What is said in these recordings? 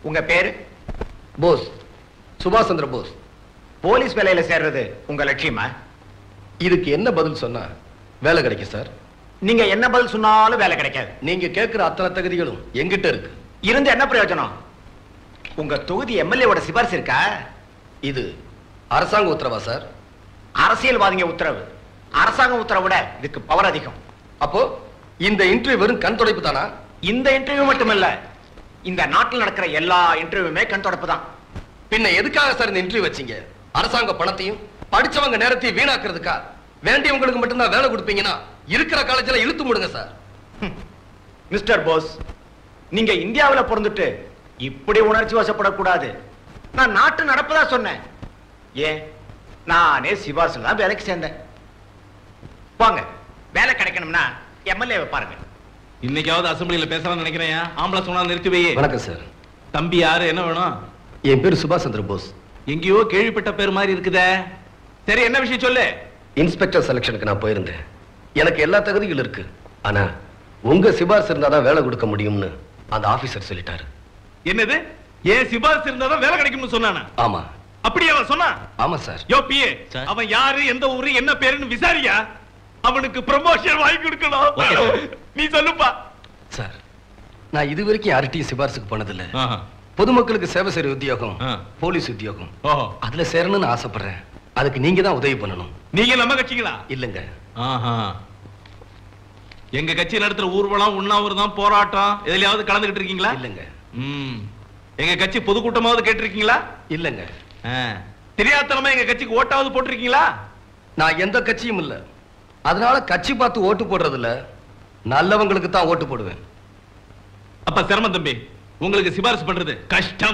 உங்க பேரு போஸ் சுபாஷ் சந்திர போஸ் போலீஸ் வேலையில சேர்றது உங்க லட்சியமா இதுக்கு என்ன பதில் சொன்னா வேலை கிடைக்கும் சார் நீங்க என்ன பதில் சொன்னாலும் வேலை கிடைக்காது நீங்க கேட்கிற அத்தனை தகுதிகளும் எங்கிட்ட இருக்கு இருந்து என்ன பிரயோஜனம் உங்க தொகுதி எம்எல்ஏவோட சிபாரிசு இருக்கா இது அரசாங்க உத்தரவா சார் அரசியல்வாதிங்க உத்தரவு அரசாங்க உத்தரவை விட இதுக்கு பவர் அதிகம் அப்போ இந்த இன்டர்வியூ வெறும் கண் துடைப்பு தானா இந்த இன்டர்வியூ மட்டுமல்ல இந்த நாட்டில் நடக்கிற எல்லா இன்டர்வியூமே கண் தொடப்பு தான் பின்ன எதுக்காக சார் இந்த இன்டர்வியூ வச்சீங்க அரசாங்க பணத்தையும் படிச்சவங்க நேரத்தையும் வீணாக்குறதுக்கா வேண்டியவங்களுக்கு மட்டும்தான் வேலை கொடுப்பீங்கன்னா இருக்கிற காலேஜ்ல இழுத்து மூடுங்க சார் மிஸ்டர் போஸ் நீங்க இந்தியாவுல பிறந்துட்டு இப்படி உணர்ச்சி வசப்படக்கூடாது நான் நாட்டு நடப்பதா சொன்னேன் ஏன் நானே சிபாரிசுல தான் வேலைக்கு சேர்ந்தேன் போங்க வேலை கிடைக்கணும்னா எம்எல்ஏ பாருங்க இன்னைக்காவது அசம்பிளில பேசலாம்னு நினைக்கிறேன் ஆம்பளை சொன்னா நிறுத்தி வை வணக்கம் சார் தம்பி யாரு என்ன வேணும் என் பேர் சுபாஷ் சந்திர போஸ் எங்கேயோ கேள்விப்பட்ட பேர் மாதிரி இருக்குதே சரி என்ன விஷயம் சொல்லு இன்ஸ்பெக்டர் செலக்ஷனுக்கு நான் போயிருந்தேன் எனக்கு எல்லா தகுதிகளும் இருக்கு ஆனா உங்க சிபாரிசு இருந்தாதான் வேலை கொடுக்க முடியும்னு அந்த ஆபீசர் சொல்லிட்டாரு என்னது ஏன் சிபாரிசு இருந்தாதான் வேலை கிடைக்கும்னு சொன்னானா ஆமா அப்படி அவன் சொன்னான் ஆமா சார் யோ பிஏ சார். அவன் யாரு எந்த ஊரு என்ன பேருன்னு விசாரியா அவனுக்கு ப்ரமோஷன் வாங்கி கொடுக்கணும் ஓகே, சார். நீ சொல்லுப்பா சார் நான் இது வரைக்கும் யார்கிட்டயும் சிபாரிசுக்கு போனதில்ல ஆஹா. பொதுமக்களுக்கு சேவை செய்யற உத்தியோகம் ஆ. போலீஸ் உத்தியோகம் ஓஹோ அதுல சேரணும்னு ஆசைப்படுறேன் அதுக்கு நீங்க தான் உதவி பண்ணணும் நீங்க நம்ம கட்சிங்களா இல்லங்க ஆஹா. எங்க கட்சி நடத்துற ஊர்வலம் உண்ணாவிரதம் போராட்டம் எதுலயாவது கலந்துகிட்டு இருக்கீங்களா இல்லங்க ம். எங்க கட்சி பொதுக்கூட்டமாவது கேட்டிருக்கீங்களா இல்லங்க ஆ. தெரியாதனமா எங்க கட்சிக்கு ஓட்டாவது போட்டிருக்கீங்களா நான் எந்த கட்சியும் இல்ல அதனால கட்சி பார்த்து ஓட்டு போடுறது இல்ல நல்லவங்களுக்கு தான் ஓட்டு போடுவேன் அப்ப சிரமம் தம்பி உங்களுக்கு சிபாரிசு பண்றது கஷ்டம்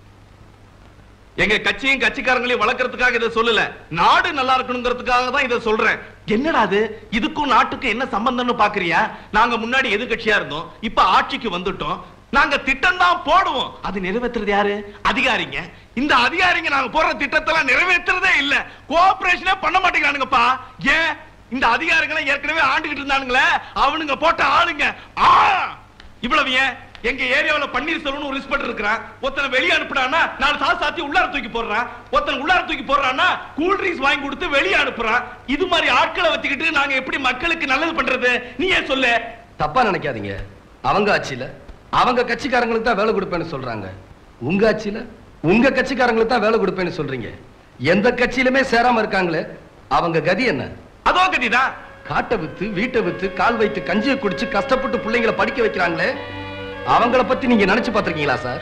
எங்க கட்சியும் கட்சிக்காரங்களையும் வளர்க்கறதுக்காக இதை சொல்லல நாடு நல்லா இருக்கணுங்கிறதுக்காக தான் இதை சொல்றேன் என்னடா அது இதுக்கும் நாட்டுக்கும் என்ன சம்பந்தம்னு பாக்குறியா நாங்க முன்னாடி எதிர்க்கட்சியா இருந்தோம் இப்ப ஆட்சிக்கு வந்துட்டோம் நாங்க திட்டம் தான் போடுவோம் அது நிறைவேற்றுறது யாரு அதிகாரிங்க இந்த அதிகாரிங்க நாங்க போடுற திட்டத்தெல்லாம் நிறைவேற்றுறதே இல்ல கோஆபரேஷனே பண்ண மாட்டேங்கிறானுங்கப்பா ஏன் இந்த அதிகாரிகளை ஏற்கனவே ஆண்டுகிட்டு இருந்தானுங்களே அவனுங்க போட்ட ஆளுங்க ஆ இவ்வளவு ஏன் எங்க ஏரியாவுல பன்னீர்செல்வம்னு ஒரு இன்ஸ்பெக்டர் இருக்கிறான் ஒருத்தனை வெளிய அனுப்புறான்னா நாலு சாத்து சாத்தி உள்ளார தூக்கி போடுறான் ஒருத்தன் உள்ளார தூக்கி போடுறான்னா கூல் ட்ரிங்க்ஸ் வாங்கி கொடுத்து வெளிய அனுப்புறான் இது மாதிரி ஆட்களை வச்சுக்கிட்டு நாங்க எப்படி மக்களுக்கு நல்லது பண்றது நீ ஏன் சொல்லு தப்பா நினைக்காதீங்க அவங்க ஆட்சியில அவங்க கட்சிக்காரங்களுக்கு தான் வேலை கொடுப்பேன்னு சொல்றாங்க உங்க ஆட்சியில உங்க கட்சிக்காரங்களுக்கு தான் வேலை கொடுப்பேன்னு சொல்றீங்க எந்த கட்சியிலுமே சேராம இருக்காங்களே அவங்க கதி என்ன அதோ கதிதான் காட்டை வித்து வீட்டை வித்து கால் வைத்து கஞ்சியை குடிச்சு கஷ்டப்பட்டு பிள்ளைங்களை படிக்க வைக்கிறாங்களே அவங்கள பத்தி நீங்க நினைச்சு பார்த்திருக்கீங்களா சார்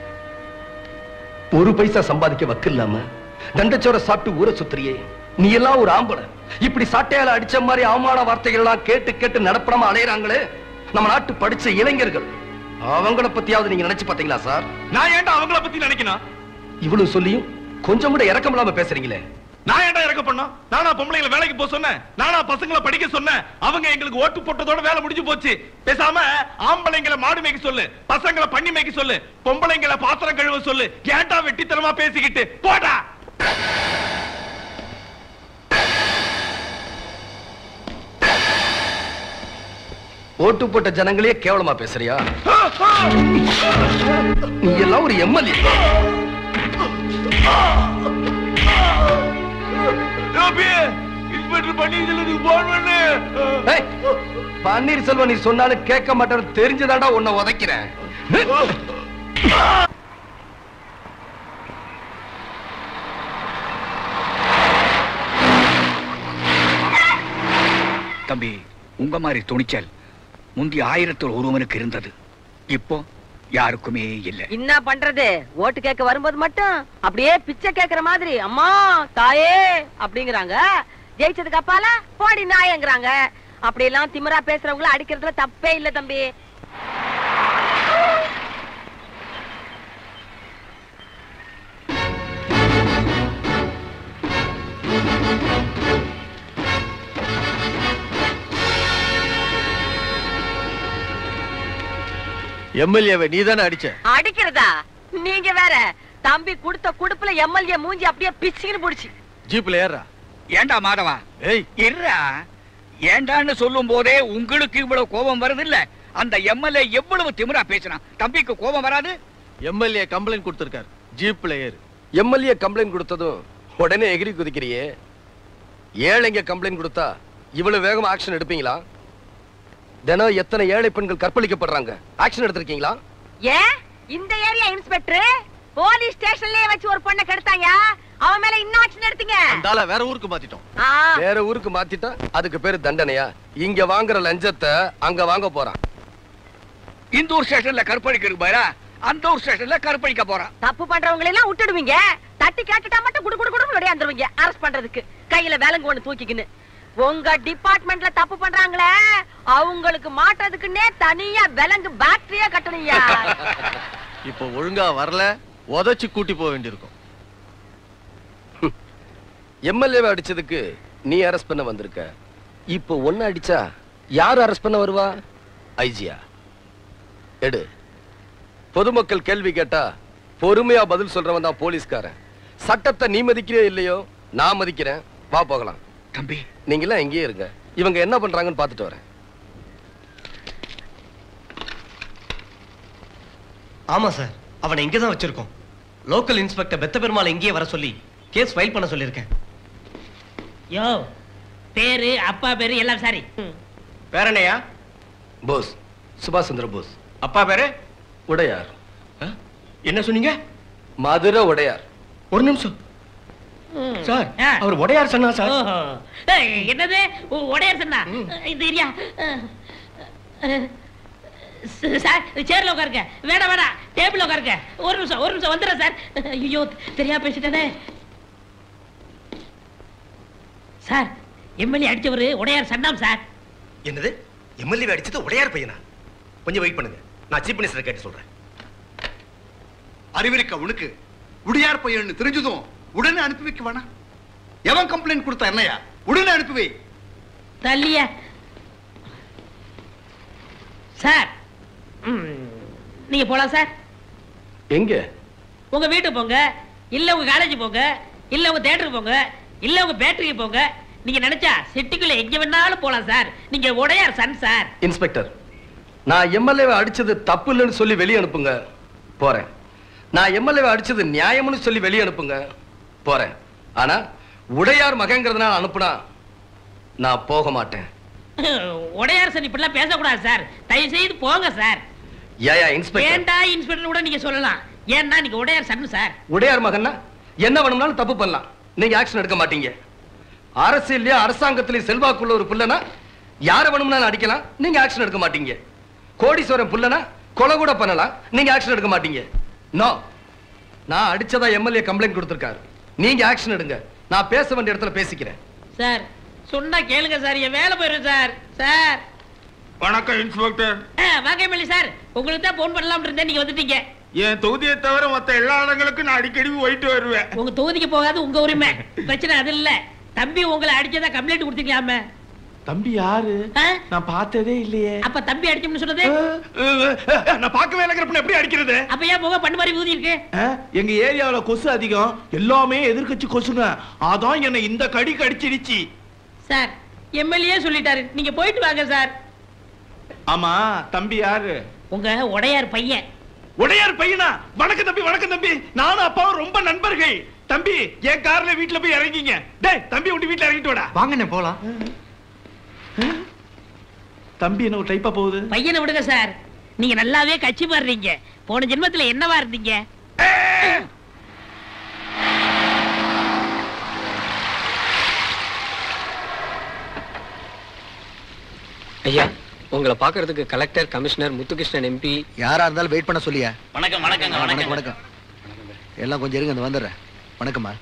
ஒரு பைசா சம்பாதிக்க வக்கு இல்லாம தண்டச்சோர சாப்பிட்டு ஊரை சுத்துறியே நீ எல்லாம் ஒரு ஆம்பளை இப்படி சாட்டையால அடிச்ச மாதிரி அவமான வார்த்தைகள் எல்லாம் கேட்டு கேட்டு நடப்படாம அலையறாங்களே நம்ம நாட்டு படிச்ச இளைஞர்கள் அவங்கள பத்தியாவது நீங்க நினைச்சு பாத்தீங்களா சார் நான் ஏன்டா அவங்கள பத்தி நினைக்கணும் இவ்வளவு சொல்லியும் கொஞ்சம் கூட இறக்கம் இல்லாம பேசுறீங்களே நான் ஏன்டா இறக்க பண்ணோம் நானா பொம்பளைங்களை வேலைக்கு போக சொன்னேன் நானா பசங்களை படிக்க சொன்னேன் அவங்க எங்களுக்கு ஓட்டு போட்டதோட வேலை முடிஞ்சு போச்சு பேசாம ஆம்பளைங்களை மாடு மேய்க்க சொல்லு பசங்களை பண்ணி மேய்க்க சொல்லு பொம்பளைங்களை பாத்திரம் கழுவ சொல்லு ஏன்டா வெட்டித்தனமா பேசிக்கிட்டு போடா ஓட்டு போட்ட ஜனங்களே கேவலமா பேசுறியா நீ எல்லாம் ஒரு எம்எல்ஏ இன்ஸ்பெக்டர் பன்னீர்செல்வத்துக்கு போன் பண்ணு ஏய், பன்னீர்செல்வம் நீ சொன்னாலும் கேட்க மாட்டேன்னு தெரிஞ்சுதான்டா உன்னை உதைக்கிறேன் தம்பி உங்க மாதிரி துணிச்சல் முந்தி ஆயிரத்தில் ஒருவனுக்கு இருந்தது இப்போ யாருக்குமே இல்லை என்ன பண்றது ஓட்டு கேட்க வரும்போது மட்டும் அப்படியே பிச்சை கேக்குற மாதிரி அம்மா தாயே அப்படிங்கறாங்க ஜெயிச்சதுக்கு அப்பால போடி நாயங்கிறாங்க அப்படி எல்லாம் திமிரா பேசுறவங்கள அடிக்கிறதுல தப்பே இல்ல தம்பி எம்எல்ஏவை நீ தானே அடிச்ச அடிக்கிறதா நீங்க வேற தம்பி கொடுத்த குடுப்புல எம்எல்ஏ மூஞ்சி அப்படியே பிச்சுக்கின்னு புடிச்சு ஜீப்ல ஏறா ஏண்டா மாதவா ஏய் இருடா ஏண்டான்னு சொல்லும் போதே உங்களுக்கு இவ்வளவு கோபம் வருது இல்ல அந்த எம்எல்ஏ எவ்வளவு திமிரா பேசினான் தம்பிக்கு கோபம் வராது எம்எல்ஏ கம்ப்ளைண்ட் கொடுத்திருக்காரு ஜீப்ல ஏறு எம்எல்ஏ கம்ப்ளைண்ட் கொடுத்ததும் உடனே எகிரி குதிக்கிறியே ஏழைங்க கம்ப்ளைண்ட் கொடுத்தா இவ்வளவு வேகமா ஆக்ஷன் எடுப்பீங்களா தினம் எத்தனை ஏழை பெண்கள் கற்பழிக்கப்படுறாங்க ஆக்ஷன் எடுத்திருக்கீங்களா ஏன் இந்த ஏரியா இன்ஸ்பெக்டர் போலீஸ் ஸ்டேஷன்லயே வச்சு ஒரு பொண்ணை கெடுத்தாங்க அவன் மேல இன்னும் ஆக்ஷன் எடுத்தீங்க அந்தால வேற ஊருக்கு மாத்திட்டோம் ஆ, வேற ஊருக்கு மாத்திட்டா அதுக்கு பேரு தண்டனையா இங்க வாங்குற லஞ்சத்தை அங்க வாங்க போறான் இந்த ஊர் ஸ்டேஷன்ல கற்பழிக்கிறதுக்கு பதிலா அந்த ஊர் ஸ்டேஷன்ல கற்பழிக்க போறான் தப்பு பண்றவங்களை எல்லாம் விட்டுடுவீங்க தட்டி கேட்டுட்டா மட்டும் குடு குடு குடு விளையாந்துருவீங்க அரெஸ்ட் பண்றதுக்கு கையில விலங்கு ஒண்ணு தூக்கிக்கின்னு உங்க டிபார்ட்மெண்ட்ல தப்பு பண்றாங்களே அவங்களுக்கு மாட்டுறதுக்குன்னே தனியா விலங்கு பேட்டரியா கட்டணும்யா இப்போ ஒழுங்கா வரல உதைச்சு கூட்டி போக வேண்டியிருக்கும் எம்எல்ஏவை அடிச்சதுக்கு நீ அரெஸ்ட் பண்ண வந்திருக்க இப்போ ஒன்னு அடிச்சா யார் அரெஸ்ட் பண்ண வருவா ஐஜியா எடு பொதுமக்கள் கேள்வி கேட்டா பொறுமையா பதில் சொல்றவன் தான் போலீஸ்காரன் சட்டத்தை நீ மதிக்கிறே இல்லையோ நான் மதிக்கிறேன் வா போகலாம் தம்பி நீங்களாம் எங்கேயே இருங்க இவங்க என்ன பண்றாங்கன்னு பார்த்துட்டு வரேன் ஆமா சார் அவனை இங்கே தான் வச்சிருக்கோம் லோக்கல் இன்ஸ்பெக்டர் பெத்த பெருமாள் இங்கேயே வர சொல்லி கேஸ் ஃபைல் பண்ண சொல்லியிருக்கேன் யோ பேரு அப்பா பேரு எல்லாம் சரி பேரனையா போஸ் சுபாஷ் சந்திர போஸ் அப்பா பேரு உடையார் என்ன சொன்னீங்க மதுரை உடையார் ஒரு நிமிஷம் சார் ஆ. அவர் உடையார் சொன்னா சார் ஓஹோ. ஏய், என்னது உ- உடையார் சொன்னா இது இல்லையா ச- சார் சேர்ல உட்காருங்க வேணாம் வேணாம் டேபிள் உட்காருங்க ஒரு நிமிஷம் ஒரு நிமிஷம் வந்துடுறேன் சார் ஐயோ தெரியாம பேசிட்டேனே சார் எம்எல்ஏ அடிச்சவரு உடையார் சன்னாம் சார் என்னது எம்எல்ஏ அடிச்சது உடையார் பையனா கொஞ்சம் வெயிட் பண்ணுங்க நான் சீஃப் மினிஸ்டர் கேட்டு சொல்றேன் அறிவிருக்க உனக்கு உடையார் பையன் தெரிஞ்சதும் உடனே அனுப்பி வைக்க வேணாம் எவன் கம்ப்ளைண்ட் கொடுத்தா என்னையா உடனே அனுப்பி வை தள்ளிய சார் ம், நீங்க போலாம் சார் எங்க உங்க வீட்டுக்கு போங்க இல்ல உங்க காலேஜ் போங்க இல்ல உங்க தியேட்டருக்கு போங்க இல்ல உங்க பேட்டரிக்கு போங்க நீங்க நினைச்சா சிட்டிக்குள்ள எங்க வேணாலும் போலாம் சார் நீங்க உடையார் சன் சார் இன்ஸ்பெக்டர் நான் எம்எல்ஏவை அடிச்சது தப்பு இல்லைன்னு சொல்லி வெளியே அனுப்புங்க போறேன் நான் எம்எல்ஏவை அடிச்சது நியாயம்னு சொல்லி வெளியே அனுப்புங்க போறேன் ஆனா உடையார் மகங்கிறதுனால அனுப்புனா நான் போக மாட்டேன் உடையார் சார் இப்படிலாம் பேசக்கூடாது சார் தயவு செய்து போங்க சார் ஏயா இன்ஸ்பெக்டர் ஏண்டா இன்ஸ்பெக்டர் கூட நீங்க சொல்லலாம் ஏன்னா நீங்க உடையார் சன் சார் உடையார் மகன்னா என்ன வேணும்னாலும் தப்பு பண்ணலாம் நீங்க ஆக்ஷன் எடுக்க மாட்டீங்க அரசியல்லயே அரசாங்கத்திலேயே செல்வாக்குள்ள ஒரு புள்ளனா யார வேணும்னாலும் அடிக்கலாம் நீங்க ஆக்ஷன் எடுக்க மாட்டீங்க கோடீஸ்வரன் புள்ளனா கொலை கூட பண்ணலாம் நீங்க ஆக்ஷன் எடுக்க மாட்டீங்க நோ நான் அடிச்சதா எம்எல்ஏ கம்ப்ளைண்ட் கொடுத்திருக்காரு நீங்க ஆக்ஷன் எடுங்க நான் பேச வேண்டிய இடத்துல பேசிக்கிறேன் சார் சொன்னா கேளுங்க சார் என் வேலை போயிடும் சார் சார் வணக்கம் இன்ஸ்பெக்டர் ஆ, வாங்க எம்எல்ஏ சார் உங்களுக்கு தான் போன் பண்ணலாம்னு இருந்தேன் நீங்க வந்துட்டீங்க என் தொகுதியை தவிர மத்த எல்லா இடங்களுக்கும் நான் அடிக்கடி போயிட்டு வருவேன் உங்க தொகுதிக்கு போகாது உங்க உரிமை பிரச்சனை அது இல்ல தம்பி உங்களை அடிச்சதா கம்ப்ளைண்ட் கொடுத்தீங்களாமே தம்பி யாரு ஆ? நான் பார்த்ததே இல்லையே அப்ப தம்பி அடிச்சோம்னு சொன்னது நான் பார்க்கவே இல்லைங்கிறப்ப எப்படி அடிக்கிறது அப்ப ஏன் முகம் பண்ணு மாதிரி ஊதி இருக்கு ஆ? எங்க ஏரியாவுல கொசு அதிகம் எல்லாமே எதிர்க்கட்சி கொசுங்க அதான் என்னை இந்த கடி கடிச்சிடுச்சு சார் எம்எல்ஏ சொல்லிட்டாரு நீங்க போயிட்டு வாங்க சார் ஆமா தம்பி யாரு உங்க உடையார் பையன் உடையார் பையனா வணக்கம் தம்பி வணக்கம் தம்பி நானும் அப்பாவும் ரொம்ப நண்பர்கள் தம்பி என் கார்ல வீட்டுல போய் இறங்கிங்க டேய் தம்பி உண்டு வீட்டுல இறங்கிட்டு வாடா வாங்கண்ணே போலாம் தம்பி என்ன ஒரு டைப்பா போகுது பையனை விடுங்க சார் நீங்க நல்லாவே கட்சி மாறுறீங்க போன ஜென்மத்துல என்னவா இருந்தீங்க ஐயா உங்களை பார்க்கறதுக்கு கலெக்டர் கமிஷனர் முத்துகிருஷ்ணன் எம்பி யாரா இருந்தாலும் வெயிட் பண்ண சொல்லியா வணக்கம் வணக்கங்க வணக்கம் வணக்கம் எல்லாம் கொஞ்சம் இருங்க அந்த வந்துடுறேன் வணக்கம்மா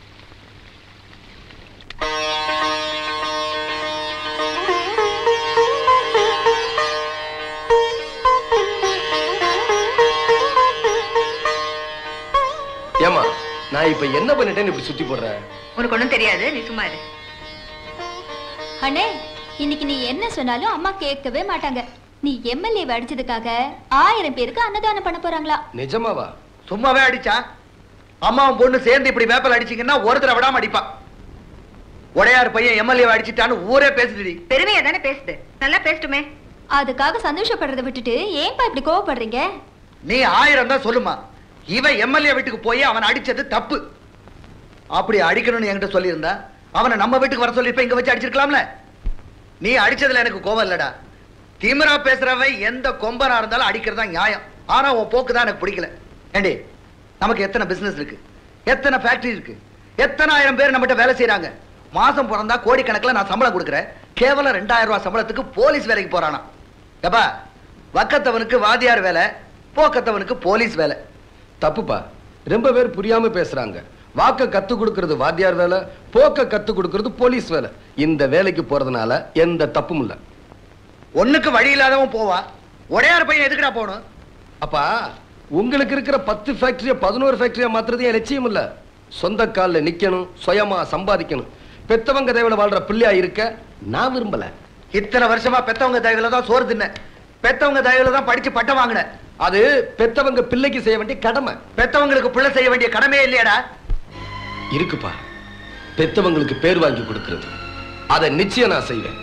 ஏமா நான் இப்ப என்ன பண்ணிட்டேன்னு இப்படி சுத்தி போடுறேன் உனக்கு ஒண்ணும் தெரியாது நீ சும்மா இரு அண்ணே இன்னைக்கு நீ என்ன சொன்னாலும் அம்மா கேட்கவே மாட்டாங்க நீ எம்எல்ஏ அடிச்சதுக்காக ஆயிரம் பேருக்கு அன்னதானம் பண்ண போறாங்களா நிஜமாவா சும்மாவே அடிச்சா அம்மாவும் பொண்ணு சேர்ந்து இப்படி வேப்பல் அடிச்சீங்கன்னா ஒருத்தரை விடாம அடிப்பா உடையார் பையன் எம்எல்ஏ அடிச்சிட்டான்னு ஊரே பேசுதுடி பெருமையா தானே பேசுது நல்லா பேசட்டுமே அதுக்காக சந்தோஷப்படுறதை விட்டுட்டு ஏன்பா இப்படி கோவப்படுறீங்க நீ ஆயிரம் தான் சொல்லுமா இவன் எம்எல்ஏ வீட்டுக்கு போய் அவன் அடிச்சது தப்பு அப்படி அடிக்கணும்னு என்கிட்ட சொல்லியிருந்தா அவனை நம்ம வீட்டுக்கு வர சொல்லிருப்ப இங்க வச்சு அடிச்சிருக்கலாம்ல நீ அடிச்சதுல எனக்கு கோபம் இல்லடா திமிரா பேசுறவன் எந்த கொம்பனா இருந்தாலும் அடிக்கிறதா நியாயம் ஆனா உன் போக்கு தான் எனக்கு பிடிக்கல ஏண்டி நமக்கு எத்தனை பிசினஸ் இருக்கு எத்தனை ஃபேக்டரி இருக்கு எத்தனை ஆயிரம் பேர் நம்மகிட்ட வேலை செய்றாங்க மாசம் பிறந்தா கோடிக்கணக்கில் நான் சம்பளம் கொடுக்குறேன் கேவலம் ரெண்டாயிரம் ரூபாய் சம்பளத்துக்கு போலீஸ் வேலைக்கு போறானா எப்பா வக்கத்தவனுக்கு வாதியார் வேலை போக்கத்தவனுக்கு போலீஸ் வேலை தப்புப்பா ரொம்ப பேர் புரியாம பேசுறாங்க வாக்க கத்து கொடுக்கிறது வாத்தியார் வேலை போக்க கத்து கொடுக்கிறது போலீஸ் வேலை இந்த வேலைக்கு போறதுனால எந்த தப்பும் இல்ல ஒண்ணுக்கு வழி இல்லாதவன் போவா உடையார் பையன் எதுக்குடா போகணும் அப்பா உங்களுக்கு இருக்கிற பத்து ஃபேக்டரியை பதினோரு ஃபேக்டரியா மாத்துறது என் லட்சியம் இல்ல சொந்த கால்ல நிக்கணும் சுயமா சம்பாதிக்கணும் பெத்தவங்க தேவையில வாழ்ற பிள்ளையா இருக்க நான் விரும்பல இத்தனை வருஷமா பெத்தவங்க தயவுல தான் சோறு தின்ன பெத்தவங்க தயவுல தான் படிச்சு பட்டம் வாங்கின அது பெத்தவங்க பிள்ளைக்கு செய்ய வேண்டிய கடமை பெத்தவங்களுக்கு பிள்ளை செய்ய வேண்டிய கடமையே இல்லையாடா இருக்குப்பா பெத்தவங்களுக்கு பேர் வாங்கி கொடுக்கிறது அதை நிச்சயம் நான் செய்வேன்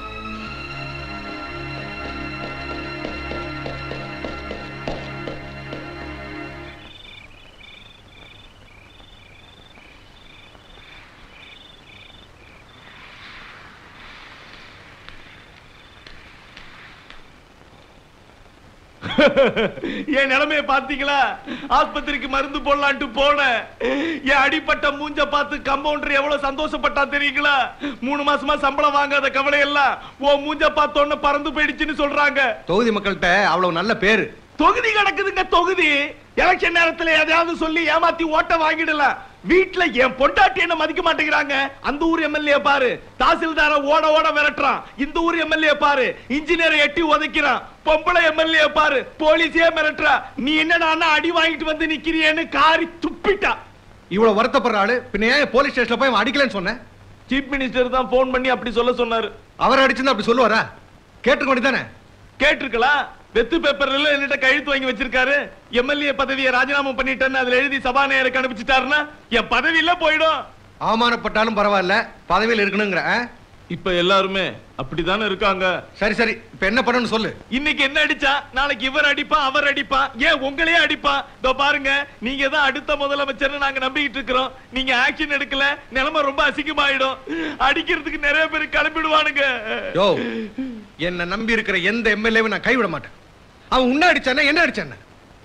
என் நிலைமைய பாத்தீங்களா ஆஸ்பத்திரிக்கு மருந்து போடலான்ட்டு போனேன் என் அடிப்பட்ட மூஞ்ச பார்த்து கம்பவுண்டர் எவ்வளவு சந்தோஷப்பட்டா தெரியுங்களா மூணு மாசமா சம்பளம் வாங்காத கவலை எல்லாம் ஓ மூஞ்ச பார்த்தோன்னு பறந்து போயிடுச்சுன்னு சொல்றாங்க தொகுதி மக்கள்கிட்ட அவ்வளவு நல்ல பேரு தொகுதி கிடக்குதுங்க தொகுதி எலெக்ஷன் நேரத்துல எதையாவது சொல்லி ஏமாத்தி ஓட்ட வாங்கிடலாம் வீட்டுல என் பொண்டாட்டி என்ன மதிக்க மாட்டேங்கிறாங்க அந்த ஊர் எம்எல்ஏ பாரு தாசில்தார ஓட ஓட விரட்டுறான் இந்த ஊர் எம்எல்ஏ பாரு இன்ஜினியரை எட்டி உதைக்கிறான் பொம்பளை எம்எல்ஏ பாரு போலீஸே மிரட்டுறா நீ என்னடா அடி வாங்கிட்டு வந்து நிக்கிறியேன்னு காரி துப்பிட்டா இவ்வளவு வருத்தப்படுற ஆளு பின்ன ஏன் போலீஸ் ஸ்டேஷன்ல போய் அவன் அடிக்கலன்னு சொன்னேன் சீஃப் மினிஸ்டர் தான் போன் பண்ணி அப்படி சொல்ல சொன்னாரு அவர் அடிச்சிருந்தா அப்படி சொல்லுவாரா கேட்டுக்க வேண்டியதானே கேட்டிருக்கலாம் வெத்து பேப்பர்ல என்னட்ட கழுத்து வாங்கி வச்சிருக்காரு எம்எல்ஏ பதவியை ராஜினாமா பண்ணிட்டேன்னு அதுல எழுதி சபாநாயகருக்கு அனுப்பிச்சிட்டாருன்னா என் பதவியில போயிடும் அவமானப்பட்டாலும் பரவாயில்ல பதவியில் இருக்கணுங்கிற ஆ? இப்ப எல்லாருமே அப்படிதானே இருக்காங்க சரி சரி இப்ப என்ன பண்ணணும்னு சொல்லு இன்னைக்கு என்ன அடிச்சா நாளைக்கு இவர் அடிப்பான் அவர் அடிப்பான் ஏன் உங்களையே அடிப்பான் இதோ பாருங்க நீங்க தான் அடுத்த முதலமைச்சர்னு நாங்க நம்பிக்கிட்டு இருக்கிறோம் நீங்க ஆக்ஷன் எடுக்கல நிலைமை ரொம்ப அசிங்கமாயிடும் அடிக்கிறதுக்கு நிறைய பேர் கிளம்பிடுவானுங்க யோ என்ன நம்பி இருக்கிற எந்த எம்எல்ஏவும் நான் கைவிட மாட்டேன் அவன் உன்ன அடிச்சானே என்ன அடிச்சானே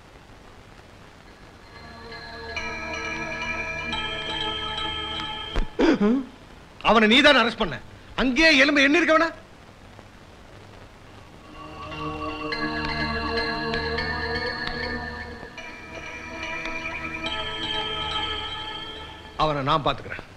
அவனை நீதான் அரெஸ்ட் பண்ண அங்கேயே எலும்பு என்ன இருக்கவனா அவனை நான் பாத்துக்கிறேன்